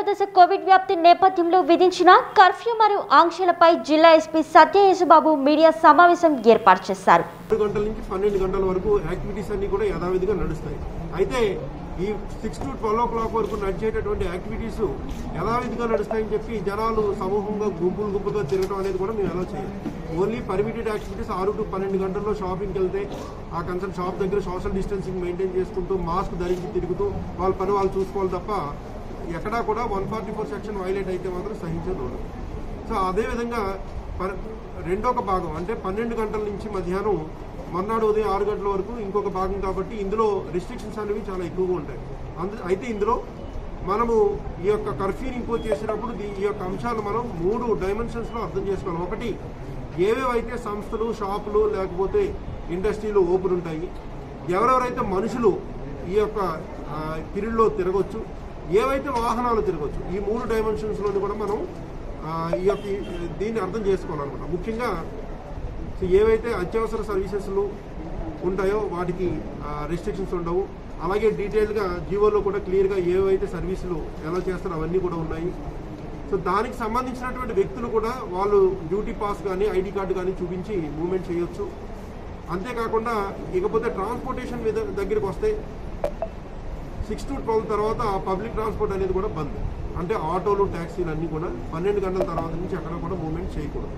దశ కోవిడ్ వ్యాప్తి నేపథ్యంలో విధించిన కర్ఫ్యూ మరియు ఆంక్షలపై జిల్లా ఎస్పీ సత్యయేసుబాబు మీడియా సమావేశం ఏర్పాటు చేశారు ఆరు గంటల నుంచి పన్నెండు గంటల వరకు యాక్టివిటీస్ అన్ని కూడా యథావిధిగా నడుస్తాయి అయితే ఈ six to twelve o'clock వరకు నడిచేటటువంటి యాక్టివిటీస్ యథావిధిగా నడుస్తాయని చెప్పి జనాలు సమూహంగా గుంపులు గుంపులుగా తిరగడం అనేది కూడా మేము ఎలా చేయాలి ఓన్లీ పర్మిటెడ్ యాక్టివిటీస్ ఆరు టు పన్నెండు గంటల్లో షాపింగ్కి వెళ్తే ఆ కన్సర్న్ షాప్ దగ్గర సోషల్ డిస్టెన్సింగ్ మెయింటైన్ చేసుకుంటూ మాస్క్ ధరించి తిరుగుతూ వాళ్ళ పని వాళ్ళు చూసుకోవాలి తప్ప ఎక్కడా కూడా one forty four section violate అయితే మాత్రం సహించదు సో అదేవిధంగా పర్ రెండొక భాగం అంటే పన్నెండు గంటల నుంచి మధ్యాహ్నం మర్నాడు ఉదయం ఆరు గంటల వరకు ఇంకొక భాగం కాబట్టి ఇందులో రిస్ట్రిక్షన్స్ అనేవి చాలా ఎక్కువగా ఉంటాయి అందు అయితే ఇందులో మనము ఈ యొక్క కర్ఫ్యూని ఇంపోజ్ చేసినప్పుడు దీ- ఈ యొక్క అంశాలు మనం మూడు డైమెన్షన్స్లో అర్థం చేసుకోవాలి ఒకటి ఏవేవైతే సంస్థలు షాపులు లేకపోతే ఇండస్ట్రీలు ఓపెన్ ఉంటాయి ఎవరెవరైతే మనుషులు ఈ యొక్క ఆ, పీరియడ్లో తిరగొచ్చు ఏవైతే వాహనాలు తిరగొచ్చు ఈ మూడు డైమెన్షన్స్లోని కూడా మనం ఆ, ఈ యొక్క ఈ- దీన్ని అర్థం చేసుకోవాలన్నమాట ముఖ్యంగా సో ఏవైతే అత్యవసర సర్వీసెస్లు ఉంటాయో వాటికి రెస్ట్రిక్షన్స్ ఉండవు అలాగే డీటెయిల్గా జీవోలో కూడా క్లియర్గా ఏవైతే సర్వీసులు ఎలా చేస్తారో అవన్నీ కూడా ఉన్నాయి సో దానికి సంబంధించినటువంటి వ్యక్తులు కూడా వాళ్ళు డ్యూటీ పాస్ కానీ ఐడి కార్డు కానీ చూపించి మూవ్మెంట్ చేయొచ్చు అంతేకాకుండా ఇకపోతే ట్రాన్స్పోర్టేషన్ మీద దగ్గరికి వస్తే సిక్స్ టు ట్వెల్వ్ తర్వాత పబ్లిక్ ట్రాన్స్పోర్ట్ అనేది కూడా బంద్ అంటే ఆటోలు ట్యాక్సీలు అన్నీ కూడా పన్నెండు గంటల తర్వాత నుంచి ఎక్కడ కూడా మూవ్మెంట్ చేయకూడదు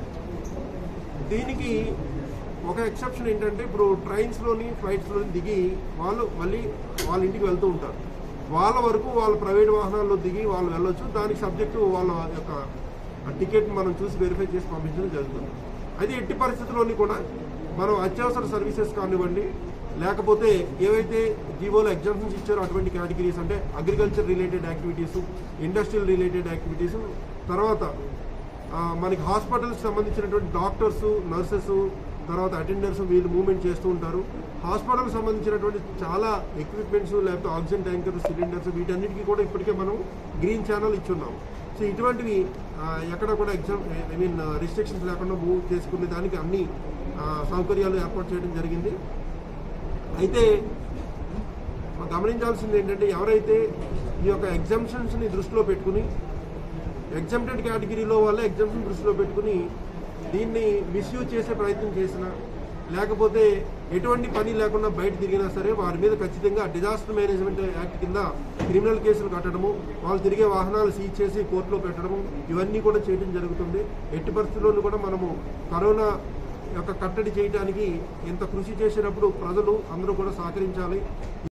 దీనికి ఒక ఎక్సెప్షన్ ఏంటంటే ఇప్పుడు ట్రైన్స్లోని ఫ్లైట్స్లోని దిగి వాళ్ళు మళ్ళీ వాళ్ళ ఇంటికి వెళ్తూ ఉంటారు వాళ్ళ వరకు వాళ్ళ ప్రైవేట్ వాహనాల్లో దిగి వాళ్ళు వెళ్ళొచ్చు దానికి సబ్జెక్టు వాళ్ళ యొక్క టికెట్ మనం చూసి వెరిఫై చేసి పంపించడం జరుగుతుంది అయితే ఎట్టి పరిస్థితుల్లోని కూడా మనం అత్యవసర సర్వీసెస్ కానివ్వండి లేకపోతే ఏవైతే జీవోలో ఎగ్జామ్షన్స్ ఇచ్చారో అటువంటి కేటగిరీస్ అంటే agriculture related activities industrial related activities తర్వాత ఆ, మనకి హాస్పిటల్కి సంబంధించినటువంటి డాక్టర్స్ నర్సెస్ తర్వాత అటెండర్స్ వీళ్ళు మూవ్మెంట్ చేస్తూ ఉంటారు హాస్పిటల్కి సంబంధించినటువంటి చాలా ఎక్విప్మెంట్స్ లేకపోతే ఆక్సిజన్ ట్యాంకర్ సిలిండర్స్ వీటన్నిటికీ కూడా ఇప్పటికే మనం గ్రీన్ ఛానల్ ఇచ్చున్నాం సో ఇటువంటివి ఆ, ఎక్కడ కూడా ఎగ్జామ్ ఐ మీన్ రిస్ట్రిక్షన్స్ లేకుండా మూవ్ చేసుకునే దానికి అన్ని ఆ, సౌకర్యాలు ఏర్పాటు చేయడం జరిగింది అయితే మనం గమనించాల్సింది ఏంటంటే ఎవరైతే ఈ యొక్క ఎగ్జామ్షన్స్ని దృష్టిలో పెట్టుకుని ఎగ్జామ్టెడ్ కేటగిరీలో వాళ్ళే ఎగ్జామ్షన్ దృష్టిలో పెట్టుకుని దీన్ని మిస్యూజ్ చేసే ప్రయత్నం చేసినా లేకపోతే ఎటువంటి పని లేకుండా బయట తిరిగినా సరే వారి మీద ఖచ్చితంగా డిజాస్టర్ మేనేజ్మెంట్ యాక్ట్ కింద క్రిమినల్ కేసులు కట్టడము వాళ్ళు తిరిగే వాహనాలు సీజ్ చేసి కోర్టులో పెట్టడము ఇవన్నీ కూడా చేయడం జరుగుతుంది ఎట్టి పరిస్థితుల్లోనూ కూడా మనము కరోనా యొక్క కట్టడి చేయడానికి ఇంత కృషి చేసినప్పుడు ప్రజలు అందరూ కూడా సహకరించాలి